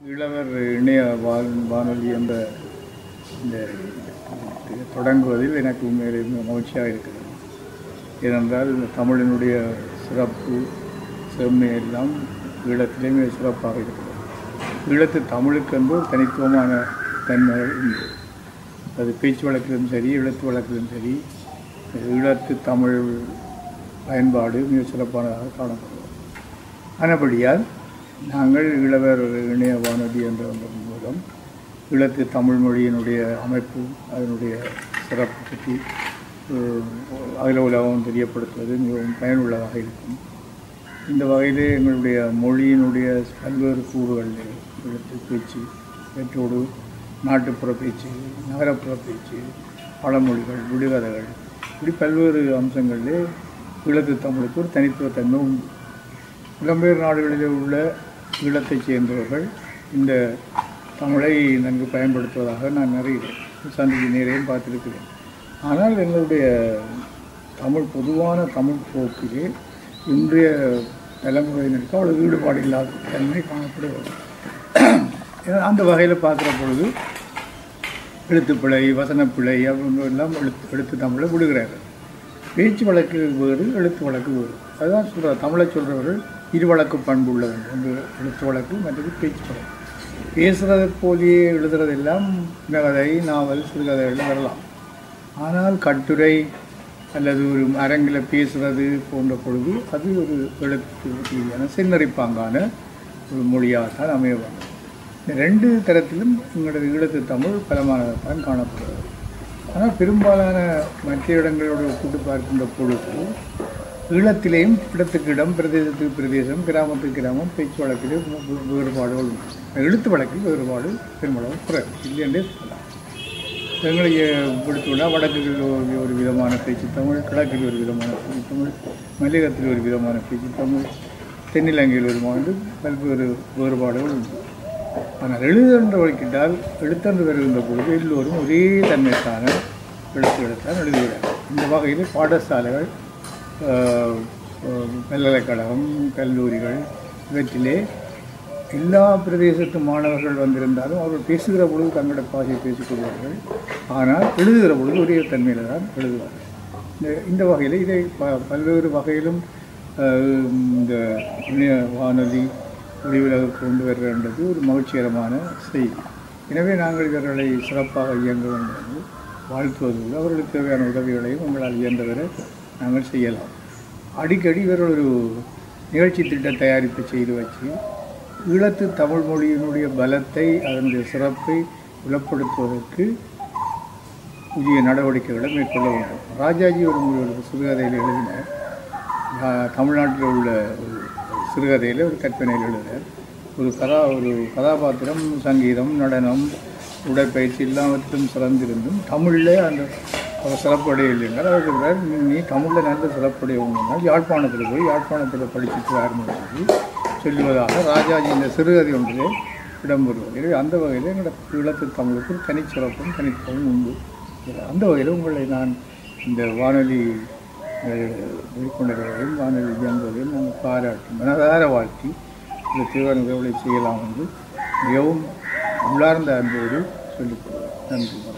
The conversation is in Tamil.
இளவர் இணைய வான் வானொலி என்ற இந்த இது தொடங்குவதில் எனக்கு உண்மையிலே மிக மகிழ்ச்சியாக இருக்கிறது ஏனென்றால் இந்த தமிழினுடைய சிறப்பு செம்மை எல்லாம் ஈழத்திலே மிக சிறப்பாக இருக்கிறது ஈழத்து தமிழுக்கென்று ஒரு தனித்துவமான தன்மைகள் உண்டு அது பேச்சு வழக்கிலும் சரி எழுத்து வழக்கிலும் சரி ஈழத்து தமிழ் பயன்பாடு மிக சிறப்பானதாக காணப்படுகிறது ஆனபடியால் நாங்கள் ஈழவர் இணைய வானொலி என்ற ஒன்றன் மூலம் ஈழத்து தமிழ் மொழியினுடைய அமைப்பு அதனுடைய சிறப்பு பற்றி அஹ், அகில உலகம் தெரியப்படுத்துவது மிகவும் பயனுள்ளதாக இருக்கும் இந்த வகையிலே எங்களுடைய மொழியினுடைய பல்வேறு கூறுகளில் எழுத்து பேச்சு இவற்றோடு நாட்டுப்புற பேச்சு நகரப்புற பேச்சு பழமொழிகள் விடுகதைகள் இப்படி பல்வேறு அம்சங்களிலே ஈழத்து தமிழுக்கு ஒரு தனித்துவத்தன்மை உண்டு புலம்பெயர் நாடுகளிலே உள்ள ஈழத்தைச் சேர்ந்தவர்கள் இந்த தமிழை நன்கு பயன்படுத்துவதாக நான் நிறைய சந்திக்கு நேரையும் பார்த்திருக்கிறேன் ஆனால் எங்களுடைய தமிழ் பொதுவான தமிழ் போக்கிலே இன்றைய தலைமுறையினருக்கு அவ்வளவு ஈடுபாடு இல்லாத தன்மை காணப்படுகிறது ஏன்னா அந்த வகையில் பார்க்குற பொழுது எழுத்துப்பிழை வசனப்பிழை அப்படின்னு எல்லாம் எழுத்து எழுத்து தமிழை விடுகிறார்கள் பேச்சு வழக்கு வேறு எழுத்து வழக்கு வேறு அதுதான் சொல்கிற தமிழை சொல்கிறவர்கள் இரு வழக்கு பண்பு உள்ளது ஒன்று எழுத்து வழக்கு மற்றது பேச்சு வழக்கு பேசுகிறதை போலேயே எழுதுறதெல்லாம் கதை நாவல் சிறுகதைகள் வரலாம் ஆனால் கட்டுரை அல்லது ஒரு அரங்கில் பேசுகிறது போன்ற பொழுது அது ஒரு எழுத்து ரீதியான சின்னரிப்பாங்கான ஒரு மொழியாக தான் அமையவாங்க இந்த ரெண்டு தரத்திலும் எங்களது ஈழத்து தமிழ் பலமானதான் காணப்படுகிறது ஆனால் பெரும்பாலான மற்ற இடங்களோடு ஒப்பிட்டு பார்க்கின்ற பொழுது ஈழத்திலேயும் இடத்துக்கு இடம் பிரதேசத்துக்கு பிரதேசம் கிராமத்துக்கு கிராமம் பேச்சு வழக்கிலே வே- வேறுபாடுகள் உண்டு எழுத்து வழக்கில் வேறுபாடு பெரும்பாலும் குறைவு இல்லை என்றே சொல்லலாம் எங்களை எடுத்துவிட வடக்கில் ஒரு ஒரு விதமான பேச்சு தமிழ் கிழக்கில் ஒரு விதமான பேச்சு தமிழ் மலையகத்தில் ஒரு விதமான பேச்சு தமிழ் தென்னிலங்கையில் ஒரு மாதிரி பல்வேறு வேறுபாடுகள் உண்டு ஆனால் எழுதுகின்ற வழக்கிட்டால் எழுத்தென்று வருகின்ற பொழுது எல்லோரும் ஒரே தன்மைக்கான எழுத்துக்களைத்தான் எழுதுகிறார்கள் இந்த வகையில் பாடசாலைகள் ஆஹ், ஆஹ், பல்கலைக்கழகம் கல்லூரிகள் இவற்றிலே எல்லா பிரதேசத்து மாணவர்கள் வந்திருந்தாலும் அவர்கள் பேசுகிற பொழுது தங்களோட பாஷையை பேசிக்கொள்வார்கள் ஆனால் எழுதுகிற பொழுது ஒரே தன்மையில் தான் எழுதுவார்கள் இந்த இந்த வகையில் இதை ப பல்வேறு வகையிலும் ஆஹ், இந்த இணைய வானொலி ஒளிவிலக கொண்டு வருகின்றது ஒரு மகிழ்ச்சிகரமான செய்தி எனவே நாங்கள் இவர்களை சிறப்பாக இயங்க வேண்டும் என்று வாழ்த்துவதோடு அவர்களுக்கு தேவையான உதவிகளையும் உங்களால் இயன்றவரை நாங்கள் செய்யலாம் அடிக்கடி இவர்கள் ஒரு நிகழ்ச்சி திட்ட தயாரிப்பு செய்து வச்சு ஈழத்து தமிழ் மொழியினுடைய பலத்தை அதனுடைய சிறப்பை புலப்படுத்துவதற்கு புதிய நடவடிக்கைகளை மேற்கொள்ள வேண்டும் ராஜாஜி ஒரு முறை ஒரு சிறுகதையில் எழுதினார் ஆஹ், தமிழ்நாட்டில் உள்ள ஒரு சிறுகதையில் ஒரு கற்பனையில் எழுதினார் ஒரு கதா ஒரு கதாபாத்திரம் சங்கீதம் நடனம் உடற்பயிற்சி எல்லாவற்றிலும் சிறந்திருந்தும் தமிழில் அந்த அவர் சிறப்படையவில்லை என்றால் அவர் சொல்கிறார் "நீ- நீ தமிழில் நல்ல சிறப்படையவங்கனால் யாழ்ப்பாணத்தில் போய் யாழ்ப்பாணத்தில் படிச்சுட்டு வரணும்னு சொல்லி சொல்லுவதாக ராஜாஜி இந்த சிறுகதை ஒன்றிலே இடம்பெறுவது எனவே அந்த வகையில் என்னோட ஈழத்து தமிழுக்கு ஒரு தனிச்சிறப்பும் தனித்துவமும் உண்டு அந்த வகையில் உங்களை நான் இந்த வானொலி அஹ், விழிப்புணர்வையும் வானொலி இயங்குவதையும் நாங்கள் பாராட்டி மனதார வாழ்த்தி இந்த தீவிர உதவிகளை செய்யலாம் என்று மிகவும் உள்ளார்ந்த அன்போடு சொல்லிக் கொள்கிறேன் நன்றி